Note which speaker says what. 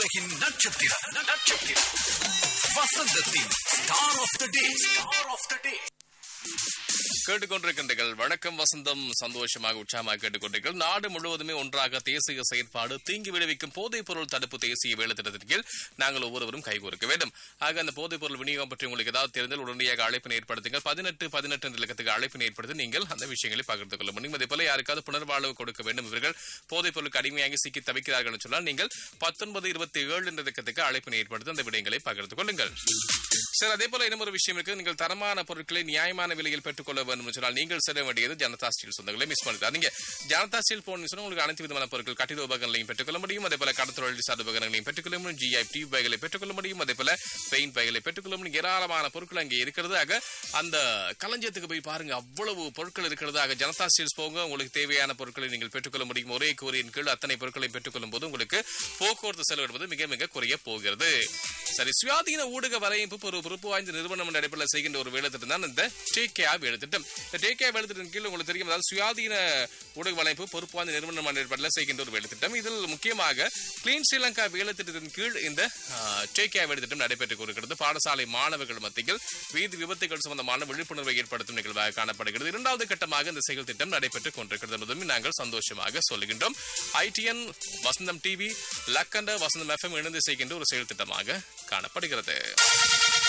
Speaker 1: உலகின் நட்சத்திரம் நட்சத்திரம் வசந்தத்தின் star of the day star of the day
Speaker 2: கேட்டுக்கொண்டிருக்கின்றீர்கள் வணக்கம் வசந்தம் சந்தோஷமாக உற்சாகமாக கேட்டுக்கொண்டீர்கள் நாடு முழுவதுமே ஒன்றாக தேசிய செயற்பாடு தீங்கி விளைவிக்கும் போதைப் பொருள் தடுப்பு தேசிய வேலை திட்டத்தின் கீழ் நாங்கள் ஒவ்வொருவரும் கைகோர்க்க வேண்டும் ஆக அந்த போதைப் பொருள் விநியோகம் பற்றி உங்களுக்கு ஏதாவது தெரிந்தால் உடனடியாக அழைப்பினை ஏற்படுத்துங்கள் பதினெட்டு பதினெட்டு என்ற இலக்கத்துக்கு அழைப்பினை ஏற்படுத்தி நீங்கள் அந்த விஷயங்களை பகிர்ந்து கொள்ள முடியும் அதே போல யாருக்காவது புனர்வாழ்வு கொடுக்க வேண்டும் இவர்கள் போதைப் பொருளுக்கு அடிமையாகி சிக்கி தவிக்கிறார்கள் என்று சொன்னால் நீங்கள் பத்தொன்பது இருபத்தி ஏழு என்ற இலக்கத்துக்கு அழைப்பினை ஏற்படுத்தி அந்த விடயங்களை பகிர்ந்து கொள்ளுங்கள் சார் அதே போல இன்னும் ஒரு விஷயம் இருக்கு நீங்கள் தரமான பொருட்களை நியாயமான விலையில் பெற்றுக்கொள்ள வேண்டும் என்று சொன்னால் நீங்கள் செல்ல வேண்டியது ஜனதா ஸ்டீல் சொந்தங்களை மிஸ் பண்ணிட்டு ஜனதா ஸ்டீல் போன சொன்னா உங்களுக்கு அனைத்து விதமான பொருட்கள் கட்டிட உபகரணங்களையும் பெற்றுக்கொள்ள முடியும் அதே போல கடத்தொழில் சார்ந்த உபகரணங்களையும் பெற்றுக்கொள்ள முடியும் ஜிஐ டியூப் பைகளை பெற்றுக்கொள்ள முடியும் அதே போல பெயிண்ட் பைகளை பெற்றுக்கொள்ள முடியும் ஏராளமான பொருட்கள் அங்கே இருக்கிறதாக அந்த களஞ்சியத்துக்கு போய் பாருங்க அவ்வளவு பொருட்கள் இருக்கிறதாக ஜனதா ஸ்டீல்ஸ் போங்க உங்களுக்கு தேவையான பொருட்களை நீங்கள் பெற்றுக்கொள்ள முடியும் ஒரே கூறியின் கீழ் அத்தனை பொருட்களையும் பெற்றுக்கொள்ளும் போது உங்களுக்கு போக்குவரத்து செலவு என்பது மிக மிக குறைய போகிறது சரி சுயாதீன ஊடக வரையமைப்பு ஒரு பொறுப்பு வாய்ந்த நிறுவனம் என்ற அடிப்படையில் செய்கின்ற ஒரு வேலை திட்டம் தான் இந்த டேகே வேலை திட்டம் இந்த டேகே வேலை திட்டத்தின் கீழ் உங்களுக்கு தெரியும் அதாவது சுயாதீன ஊடக வலைப்பு பொறுப்பு வாய்ந்த நிறுவனம் என்ற அடிப்படையில் செய்கின்ற ஒரு வேலை திட்டம் இதில் முக்கியமாக கிளீன் ஸ்ரீலங்கா வேலை திட்டத்தின் கீழ் இந்த டேகே வேலை திட்டம் நடைபெற்றுக் கொண்டிருக்கிறது பாடசாலை மாணவர்கள் மத்தியில் வீதி விபத்துகள் சம்பந்தமான விழிப்புணர்வை ஏற்படுத்தும் நிகழ்வாக காணப்படுகிறது இரண்டாவது கட்டமாக இந்த செயல் திட்டம் நடைபெற்றுக் கொண்டிருக்கிறது என்பதும் நாங்கள் சந்தோஷமாக சொல்லுகின்றோம் ஐடிஎன் வசந்தம் டிவி லக்கண்ட வசந்தம் எஃப்எம் இணைந்து செய்கின்ற ஒரு செயல் திட்டமாக காணப்படுகிறது